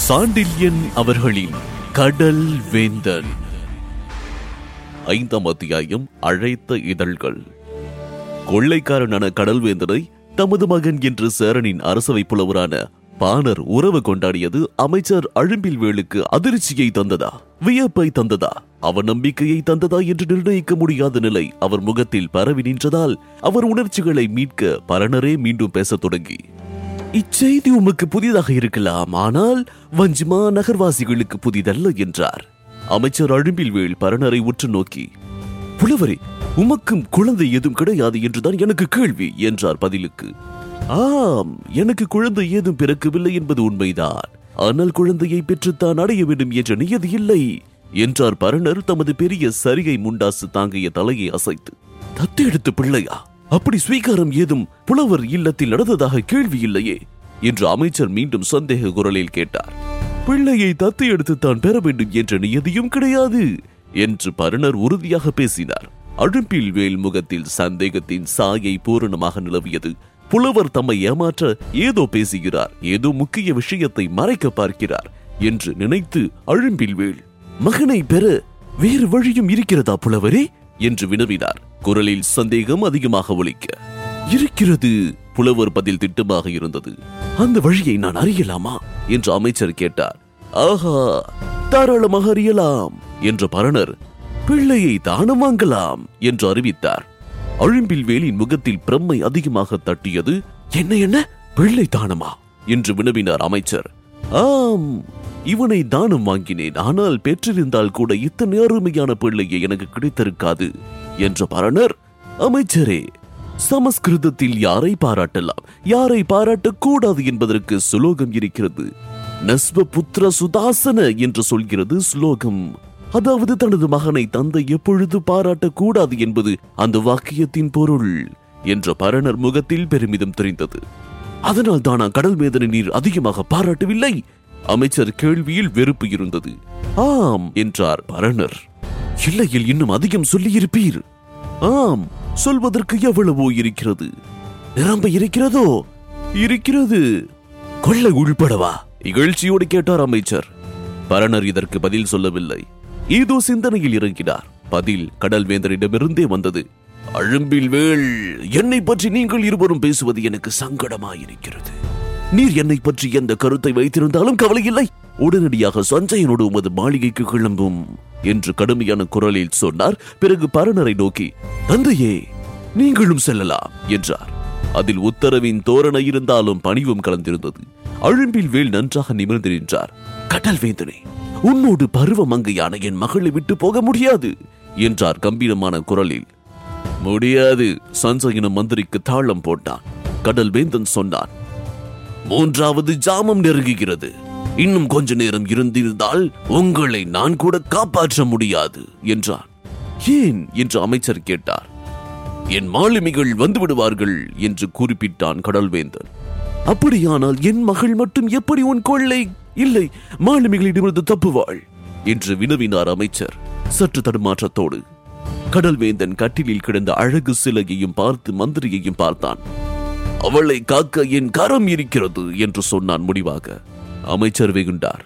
சாண்டில்யன் அவர்களின் கடல் வேந்தன் ஐந்தாம் அத்தியாயம் அழைத்த இதழ்கள் கொள்ளைக்காரனான கடல்வேந்தனை தமது மகன் என்று சேரனின் அரசவை புலவரான பாணர் உறவு கொண்டாடியது அமைச்சர் அழும்பில் வேலுக்கு அதிர்ச்சியை தந்ததா வியப்பை தந்ததா அவர் நம்பிக்கையை தந்ததா என்று நிர்ணயிக்க முடியாத நிலை அவர் முகத்தில் பரவி நின்றதால் அவர் உணர்ச்சிகளை மீட்க பரணரே மீண்டும் பேசத் தொடங்கி இச்செய்தி உமக்கு புதிதாக இருக்கலாம் ஆனால் வஞ்சிமா நகர்வாசிகளுக்கு புதிதல்ல என்றார் அமைச்சர் அழும்பில்வேல் பரணரை உற்று நோக்கி புலவரே உமக்கும் குழந்தை எதுவும் கிடையாது என்றுதான் எனக்கு கேள்வி என்றார் பதிலுக்கு ஆம் எனக்கு குழந்தை ஏதும் பிறக்கவில்லை என்பது உண்மைதான் ஆனால் குழந்தையை பெற்றுத்தான் அடைய வேண்டும் என்ற நியதி இல்லை என்றார் பரணர் தமது பெரிய சரிகை முண்டாசு தாங்கிய தலையை அசைத்து தத்து எடுத்து பிள்ளையா அப்படி ஸ்வீகாரம் ஏதும் புலவர் இல்லத்தில் நடந்ததாக கேள்வி இல்லையே என்று அமைச்சர் மீண்டும் சந்தேக குரலில் கேட்டார் பிள்ளையை தத்து எடுத்துத்தான் பெற வேண்டும் என்ற நியதியும் கிடையாது என்று பரணர் உறுதியாக பேசினார் அழும்பில் வேல் முகத்தில் சந்தேகத்தின் சாயை பூரணமாக நிலவியது புலவர் தம்மை ஏமாற்ற ஏதோ பேசுகிறார் ஏதோ முக்கிய விஷயத்தை மறைக்க பார்க்கிறார் என்று நினைத்து அழும்பில் வேல் மகனை பெற வேறு வழியும் இருக்கிறதா புலவரே என்று வினவினார் குரலில் சந்தேகம் அதிகமாக ஒலிக்க இருக்கிறது புலவர் பதில் திட்டமாக இருந்தது அந்த வழியை நான் அறியலாமா என்று அமைச்சர் கேட்டார் ஆஹா தாராளமாக அறியலாம் என்ற பரணர் பிள்ளையை தானம் வாங்கலாம் என்று அறிவித்தார் அழும்பில் வேலின் முகத்தில் பிரம்மை அதிகமாக தட்டியது என்ன என்ன பிள்ளை தானமா என்று வினவினார் அமைச்சர் ஆம் இவனை தானம் வாங்கினேன் ஆனால் பெற்றிருந்தால் கூட இத்தனை அருமையான பிள்ளையை எனக்கு கிடைத்திருக்காது என்ற பரணர் அமைச்சரே சமஸ்கிருதத்தில் யாரை பாராட்டலாம் யாரை பாராட்டக் கூடாது என்பதற்கு சுலோகம் இருக்கிறது நஸ்வ புத்திர சுதாசன என்று சொல்கிறது ஸ்லோகம் அதாவது தனது மகனை தந்தை எப்பொழுது பாராட்டக் கூடாது என்பது அந்த வாக்கியத்தின் பொருள் என்ற பரணர் முகத்தில் பெருமிதம் தெரிந்தது அதனால் தானா கடல் மேதனை நீர் அதிகமாக பாராட்டவில்லை அமைச்சர் கேள்வியில் வெறுப்பு இருந்தது ஆம் என்றார் பரணர் இல்லையில் இன்னும் அதிகம் சொல்லியிருப்பீர் ஆம் சொல்வதற்கு எவ்வளவோ இருக்கிறது நிரம்ப இருக்கிறதோ இருக்கிறது கொள்ளை உள்படவா இகழ்ச்சியோடு கேட்டார் அமைச்சர் பரணர் இதற்கு பதில் சொல்லவில்லை ஏதோ சிந்தனையில் இறங்கினார் பதில் கடல் வேந்தரிடமிருந்தே வந்தது அழும்பில் வேள் என்னை பற்றி நீங்கள் இருவரும் பேசுவது எனக்கு சங்கடமாயிருக்கிறது நீர் என்னை பற்றி எந்த கருத்தை வைத்திருந்தாலும் கவலை இல்லை உடனடியாக சஞ்சயனோடு உமது மாளிகைக்கு கிளம்பும் என்று கடுமையான குரலில் சொன்னார் பிறகு பரணரை நோக்கி தந்தையே நீங்களும் செல்லலாம் என்றார் அதில் உத்தரவின் தோரணை இருந்தாலும் பணிவும் கலந்திருந்தது அழும்பில் வேல் நன்றாக நிமிர்ந்து நின்றார் கடல் வேந்தனே உன்னோடு பருவ மங்கையான என் மகளை விட்டு போக முடியாது என்றார் கம்பீரமான குரலில் முடியாது சஞ்சயனும் மந்திரிக்கு தாளம் போட்டான் கடல் வேந்தன் சொன்னான் மூன்றாவது ஜாமம் நெருங்குகிறது இன்னும் கொஞ்ச நேரம் இருந்திருந்தால் உங்களை நான் கூட காப்பாற்ற முடியாது என்றான் ஏன் என்று அமைச்சர் கேட்டார் என் மாலுமிகள் வந்து விடுவார்கள் என்று குறிப்பிட்டான் கடல்வேந்தன் அப்படியானால் என் மகள் மட்டும் எப்படி உன் கொள்ளை இல்லை மாலுமிகளிடமிருந்து தப்புவாள் என்று வினவினார் அமைச்சர் சற்று தடுமாற்றத்தோடு கடல்வேந்தன் கட்டிலில் கிடந்த அழகு சிலையையும் பார்த்து மந்திரியையும் பார்த்தான் அவளை காக்க என் கரம் இருக்கிறது என்று சொன்னான் முடிவாக அமைச்சர் வெகுண்டார்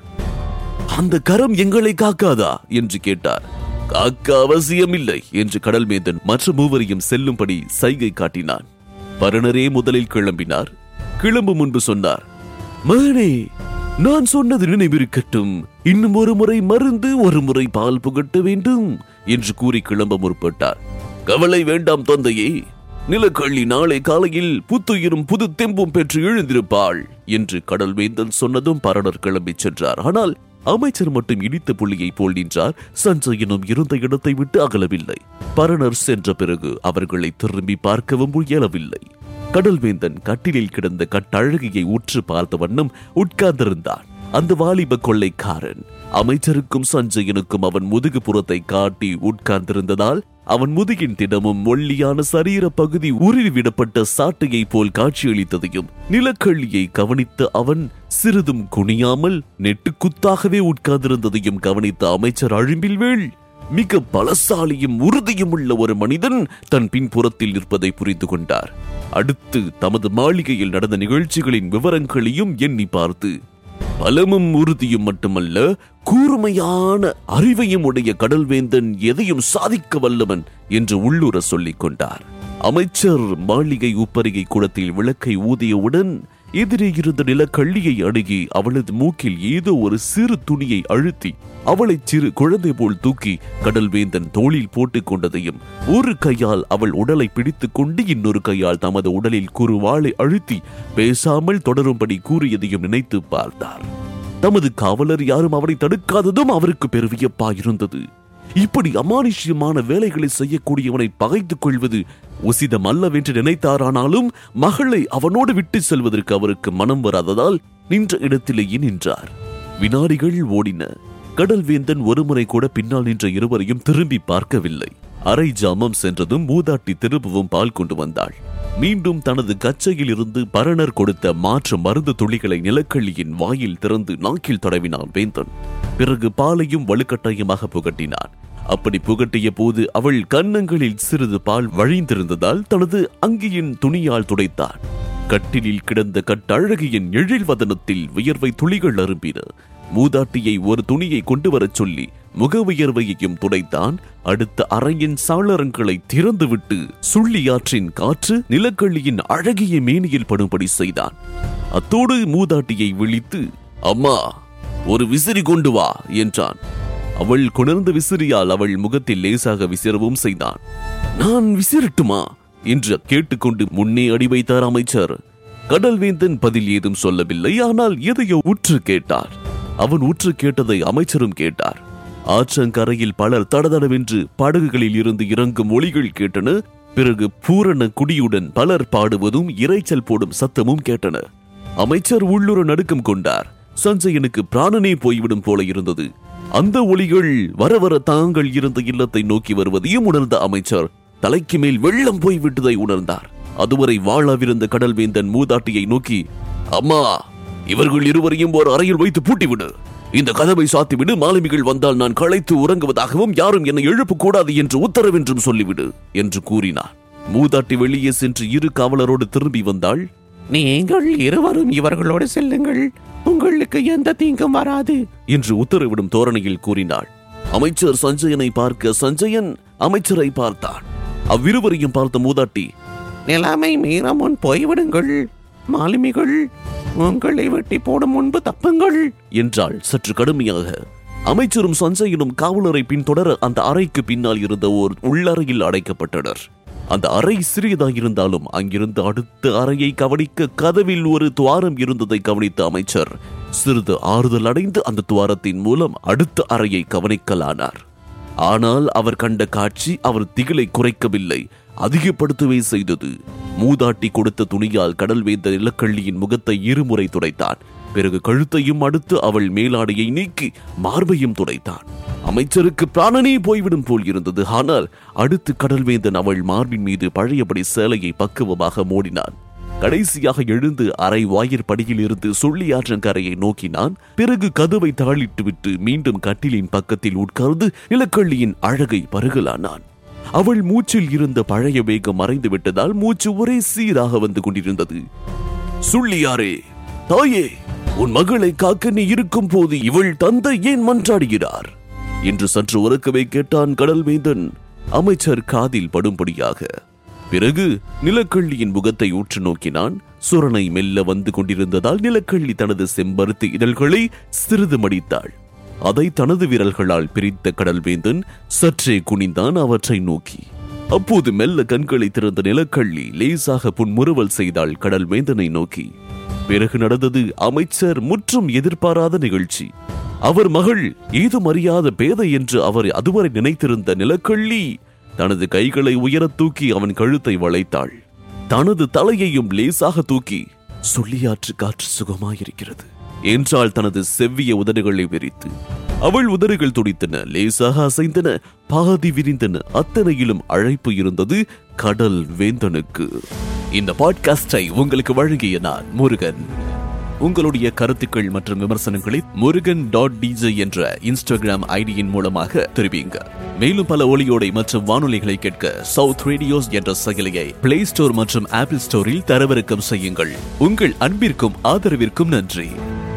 அந்த கரம் எங்களை காக்காதா என்று கேட்டார் காக்க அவசியமில்லை என்று கடல்மேந்தன் மற்ற மூவரையும் செல்லும்படி சைகை காட்டினான் பரணரே முதலில் கிளம்பினார் கிளம்பும் முன்பு சொன்னார் மகனே நான் சொன்னது நினைவிருக்கட்டும் இன்னும் ஒரு முறை மருந்து ஒரு முறை பால் புகட்ட வேண்டும் என்று கூறி கிளம்ப முற்பட்டார் கவலை வேண்டாம் தந்தையே நிலக்கள்ளி நாளை காலையில் புத்துயிரும் புது தெம்பும் பெற்று எழுந்திருப்பாள் என்று கடல்வேந்தன் சொன்னதும் பரணர் கிளம்பிச் சென்றார் ஆனால் அமைச்சர் மட்டும் இடித்த புள்ளியை போல் நின்றார் சஞ்சயனும் இருந்த இடத்தை விட்டு அகலவில்லை பரணர் சென்ற பிறகு அவர்களை திரும்பி பார்க்கவும் இயலவில்லை கடல்வேந்தன் கட்டிலில் கிடந்த கட்டழகியை உற்று பார்த்த வண்ணம் உட்கார்ந்திருந்தான் அந்த வாலிப கொள்ளைக்காரன் அமைச்சருக்கும் சஞ்சயனுக்கும் அவன் முதுகு புறத்தை காட்டி உட்கார்ந்திருந்ததால் அவன் முதுகின் திடமும் ஒல்லியான சரீர பகுதி உருவிவிடப்பட்ட சாட்டையை போல் காட்சியளித்ததையும் நிலக்கள்ளியை கவனித்த அவன் சிறிதும் குனியாமல் நெட்டுக்குத்தாகவே உட்கார்ந்திருந்ததையும் கவனித்த அமைச்சர் அழும்பில் வேள் மிக பலசாலியும் உறுதியும் உள்ள ஒரு மனிதன் தன் பின்புறத்தில் நிற்பதை புரிந்து கொண்டார் அடுத்து தமது மாளிகையில் நடந்த நிகழ்ச்சிகளின் விவரங்களையும் எண்ணி பார்த்து பலமும் உறுதியும் மட்டுமல்ல கூர்மையான அறிவையும் உடைய கடல்வேந்தன் எதையும் சாதிக்க வல்லவன் என்று உள்ளுர சொல்லிக் கொண்டார் அமைச்சர் மாளிகை உப்பரிகை குளத்தில் விளக்கை ஊதியவுடன் எதிரே இருந்த நிலக்கள்ளியை அணுகி அவளது மூக்கில் ஏதோ ஒரு சிறு துணியை அழுத்தி அவளை சிறு குழந்தை போல் தூக்கி கடல்வேந்தன் தோளில் போட்டுக் கொண்டதையும் ஒரு கையால் அவள் உடலை பிடித்துக் கொண்டு இன்னொரு கையால் தமது உடலில் குறுவாளை அழுத்தி பேசாமல் தொடரும்படி கூறியதையும் நினைத்து பார்த்தார் தமது காவலர் யாரும் அவரை தடுக்காததும் அவருக்கு பெருவியப்பாயிருந்தது இப்படி அமானுஷ்யமான வேலைகளை செய்யக்கூடியவனை பகைத்துக் கொள்வது உசிதம் அல்லவென்று நினைத்தாரானாலும் மகளை அவனோடு விட்டு செல்வதற்கு அவருக்கு மனம் வராததால் நின்ற இடத்திலேயே நின்றார் வினாடிகள் ஓடின கடல்வேந்தன் ஒருமுறை கூட பின்னால் நின்ற இருவரையும் திரும்பி பார்க்கவில்லை அரை ஜாமம் சென்றதும் மூதாட்டி திரும்பவும் பால் கொண்டு வந்தாள் மீண்டும் தனது கச்சையில் இருந்து பரணர் கொடுத்த மாற்று மருந்து துளிகளை நிலக்கள்ளியின் வாயில் திறந்து நாக்கில் தடவினான் வேந்தன் பிறகு பாலையும் வலுக்கட்டாயமாக புகட்டினான் அப்படி புகட்டிய போது அவள் கன்னங்களில் சிறிது பால் வழிந்திருந்ததால் தனது அங்கியின் துணியால் துடைத்தான் கட்டிலில் கிடந்த கட்டழகியின் எழில் வதனத்தில் வியர்வை துளிகள் அரும்பின மூதாட்டியை ஒரு துணியை கொண்டு வரச் சொல்லி முக வியர்வையையும் துடைத்தான் அடுத்த அறையின் சாளரங்களை திறந்துவிட்டு சுள்ளியாற்றின் காற்று நிலக்கள்ளியின் அழகிய மேனியில் படும்படி செய்தான் அத்தோடு மூதாட்டியை விழித்து அம்மா ஒரு விசிறி கொண்டு வா என்றான் அவள் குணர்ந்த விசிறியால் அவள் முகத்தில் லேசாக விசிறவும் செய்தான் நான் விசிறட்டுமா என்று கேட்டுக்கொண்டு முன்னே அடி வைத்தார் அமைச்சர் கடல்வேந்தன் பதில் ஏதும் சொல்லவில்லை ஆனால் எதையோ உற்று கேட்டார் அவன் உற்று கேட்டதை அமைச்சரும் கேட்டார் ஆற்றங்கரையில் பலர் தடதடவென்று படகுகளில் இருந்து இறங்கும் ஒளிகள் கேட்டன பிறகு பூரண குடியுடன் பலர் பாடுவதும் இரைச்சல் போடும் சத்தமும் கேட்டன அமைச்சர் உள்ளுர நடுக்கம் கொண்டார் சஞ்சயனுக்கு பிராணனே போய்விடும் போல இருந்தது அந்த ஒளிகள் வர வர தாங்கள் இருந்த இல்லத்தை நோக்கி வருவதையும் உணர்ந்த அமைச்சர் தலைக்கு மேல் வெள்ளம் போய்விட்டதை உணர்ந்தார் அதுவரை வாழாவிருந்த கடல்வேந்தன் மூதாட்டியை நோக்கி அம்மா இவர்கள் இருவரையும் ஒரு அறையில் வைத்து பூட்டிவிடு இந்த கதவை சாத்திவிடு மாலுமிகள் வந்தால் நான் களைத்து உறங்குவதாகவும் யாரும் என்னை எழுப்பக் கூடாது என்று உத்தரவென்றும் சொல்லிவிடு என்று கூறினார் மூதாட்டி வெளியே சென்று இரு காவலரோடு திரும்பி வந்தாள் நீங்கள் இருவரும் இவர்களோடு செல்லுங்கள் உங்களுக்கு எந்த தீங்கும் வராது என்று உத்தரவிடும் தோரணையில் கூறினாள் அமைச்சர் சஞ்சயனை பார்க்க சஞ்சயன் அமைச்சரை பார்த்தான் அவ்விருவரையும் பார்த்த மூதாட்டி நிலைமை மீற முன் போய்விடுங்கள் மாலுமிகள் உங்களை வெட்டி போடும் முன்பு தப்புங்கள் என்றாள் சற்று கடுமையாக அமைச்சரும் சஞ்சயனும் காவலரை பின்தொடர அந்த அறைக்கு பின்னால் இருந்த ஓர் உள்ளறையில் அடைக்கப்பட்டனர் அந்த அறை சிறியதாயிருந்தாலும் அங்கிருந்து அடுத்த அறையை கவனிக்க கதவில் ஒரு துவாரம் இருந்ததை கவனித்த அமைச்சர் சிறிது ஆறுதல் அடைந்து அந்த துவாரத்தின் மூலம் அடுத்த அறையை கவனிக்கலானார் ஆனால் அவர் கண்ட காட்சி அவர் திகிலை குறைக்கவில்லை அதிகப்படுத்தவே செய்தது மூதாட்டி கொடுத்த துணியால் கடல் வேந்த நிலக்கள்ளியின் முகத்தை இருமுறை துடைத்தான் பிறகு கழுத்தையும் அடுத்து அவள் மேலாடையை நீக்கி மார்பையும் துடைத்தான் அமைச்சருக்கு பிராணனே போய்விடும் போல் இருந்தது ஆனால் அடுத்து கடல்வேந்தன் அவள் மார்பின் மீது பழையபடி சேலையை பக்குவமாக மூடினான் கடைசியாக எழுந்து அரை வாயிற் படியில் இருந்து சொல்லியாற்றங்கரையை நோக்கினான் பிறகு கதவை தாளிட்டு விட்டு மீண்டும் கட்டிலின் பக்கத்தில் உட்கார்ந்து நிலக்கள்ளியின் அழகை பருகலானான் அவள் மூச்சில் இருந்த பழைய வேகம் மறைந்து விட்டதால் மூச்சு ஒரே சீராக வந்து கொண்டிருந்தது சுள்ளியாரே தாயே உன் மகளை காக்க நீ இருக்கும் போது இவள் தந்தை ஏன் மன்றாடுகிறார் என்று சற்று உறக்கவே கேட்டான் கடல்வேந்தன் அமைச்சர் காதில் படும்படியாக பிறகு நிலக்கள்ளியின் முகத்தை உற்று நோக்கினான் சுரணை மெல்ல வந்து கொண்டிருந்ததால் நிலக்கள்ளி தனது செம்பருத்து இதழ்களை சிறிது மடித்தாள் அதை தனது விரல்களால் பிரித்த கடல்வேந்தன் சற்றே குனிந்தான் அவற்றை நோக்கி அப்போது மெல்ல கண்களை திறந்த நிலக்கள்ளி லேசாக புன்முறுவல் செய்தாள் கடல்வேந்தனை நோக்கி பிறகு நடந்தது அமைச்சர் முற்றும் எதிர்பாராத நிகழ்ச்சி அவர் மகள் ஏதும் அறியாத பேதை என்று அவர் அதுவரை நினைத்திருந்த நிலக்கள்ளி தனது கைகளை உயரத் தூக்கி அவன் கழுத்தை வளைத்தாள் தனது தலையையும் லேசாக தூக்கி சொல்லியாற்று காற்று சுகமாயிருக்கிறது என்றால் தனது செவ்விய உதடுகளை விரித்து அவள் உதடுகள் துடித்தன லேசாக அசைந்தன பாதி விரிந்தன அத்தனையிலும் அழைப்பு இருந்தது கடல் வேந்தனுக்கு இந்த பாட்காஸ்டை உங்களுக்கு வழங்கிய நான் முருகன் உங்களுடைய கருத்துக்கள் மற்றும் விமர்சனங்களை முருகன் டாட் டிஜே என்ற இன்ஸ்டாகிராம் ஐடியின் மூலமாக தெரிவிங்க மேலும் பல ஒளியோடை மற்றும் வானொலிகளை கேட்க சவுத் ரேடியோஸ் என்ற செயலியை பிளே ஸ்டோர் மற்றும் ஆப்பிள் ஸ்டோரில் தரவிறக்கம் செய்யுங்கள் உங்கள் அன்பிற்கும் ஆதரவிற்கும் நன்றி